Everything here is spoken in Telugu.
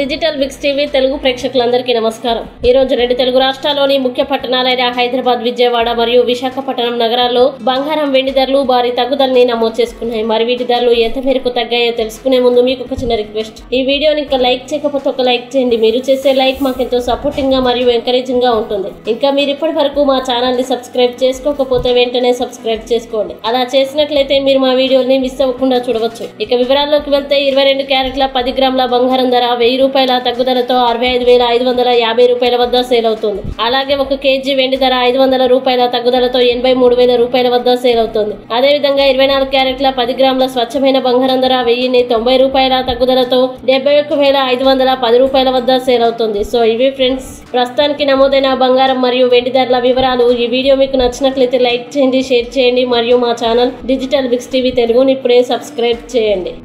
డిజిటల్ బిక్స్ టీవీ తెలుగు ప్రేక్షకులందరికీ నమస్కారం ఈ రోజు రెండు తెలుగు రాష్ట్రాల్లోని ముఖ్య పట్టణాలైన హైదరాబాద్ విజయవాడ మరియు విశాఖపట్నం నగరాల్లో బంగారం వెండి ధరలు భారీ తగ్గుదలని నమోదు చేసుకున్నాయి మరి వీటి ధరలు ఎంత మేరకు తగ్గాయో తెలుసుకునే ముందు మీకు ఒక చిన్న రిక్వెస్ట్ ఈ వీడియోని ఇంకా లైక్ చేయకపోతే ఒక లైక్ చేయండి మీరు చేసే లైక్ మాకెంతో సపోర్టింగ్ గా మరియు ఎంకరేజింగ్ గా ఉంటుంది ఇంకా మీరు ఇప్పటి వరకు మా ఛానల్ ని సబ్స్క్రైబ్ చేసుకోకపోతే వెంటనే సబ్స్క్రైబ్ చేసుకోండి అలా చేసినట్లయితే మీరు మా వీడియోని మిస్ అవ్వకుండా చూడవచ్చు ఇక వివరాల్లోకి వెళ్తే ఇరవై రెండు క్యారెట్ల పది గ్రాముల బంగారం ధర వెయ్యి రూపాయల తగ్గుదలతో అరవై ఐదు వేల ఐదు వందల యాభై రూపాయల వద్ద సేల్ అవుతుంది అలాగే ఒక కేజీ వెండి ధర ఐదు వందల రూపాయల తగ్గుదలతో ఎనభై మూడు వేల రూపాయల వద్ద సేల్ అవుతుంది అదే విధంగా ఇరవై నాలుగు క్యారెట్ల పది గ్రాముల స్వచ్ఛమైన బంగారం ధర వెయ్యిని తొంభై రూపాయల తగ్గుదలతో డెబ్బై ఒక్క వేల ఐదు వందల పది రూపాయల వద్ద సేల్ అవుతుంది సో ఇవి ఫ్రెండ్స్ ప్రస్తుతానికి నమోదైన బంగారం మరియు వెండి ధరల వివరాలు ఈ వీడియో మీకు నచ్చినట్లయితే లైక్ చేయండి షేర్ చేయండి మరియు మా ఛానల్ డిజిటల్ బిక్స్ టీవీ తెలుగుని ఇప్పుడే సబ్స్క్రైబ్ చేయండి